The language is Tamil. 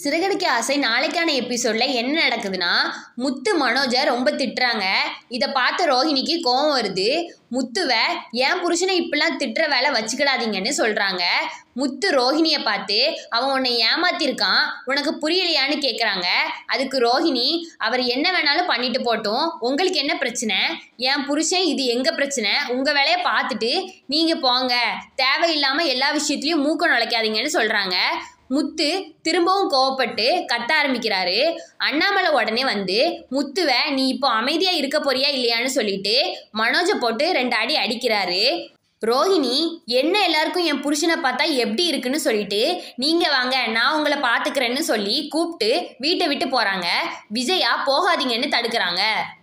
சிறகடிக்க ஆசை நாளைக்கான எபிசோட்ல என்ன நடக்குதுன்னா முத்து மனோஜை ரொம்ப திட்டுறாங்க இதை பார்த்த ரோஹிணிக்கு கோவம் வருது முத்துவை என் புருஷனை இப்படிலாம் திட்டுற வேலை வச்சுக்கிடாதீங்கன்னு சொல்றாங்க முத்து ரோஹிணியை பார்த்து அவன் உன்னை ஏமாத்திருக்கான் உனக்கு புரியலையான்னு கேட்குறாங்க அதுக்கு ரோஹிணி அவர் என்ன வேணாலும் பண்ணிட்டு போட்டும் உங்களுக்கு என்ன பிரச்சனை என் புருஷன் இது எங்க பிரச்சனை உங்க வேலையை பார்த்துட்டு நீங்க போங்க தேவையில்லாம எல்லா விஷயத்துலயும் மூக்க நுழைக்காதீங்கன்னு சொல்றாங்க முத்து திரும்பவும் கோவப்பட்டு கத்த ஆரம்பிக்கிறாரு அண்ணாமலை உடனே வந்து முத்துவை நீ இப்போ அமைதியா இருக்க போறியா இல்லையான்னு சொல்லிட்டு மனோஜை போட்டு ரெண்டு அடி அடிக்கிறாரு ரோஹிணி என்ன எல்லாருக்கும் என் புருஷனை பார்த்தா எப்படி இருக்குன்னு சொல்லிட்டு நீங்க வாங்க நான் உங்களை பாத்துக்கிறேன்னு சொல்லி கூப்பிட்டு வீட்டை விட்டு போறாங்க விஜயா போகாதீங்கன்னு தடுக்கிறாங்க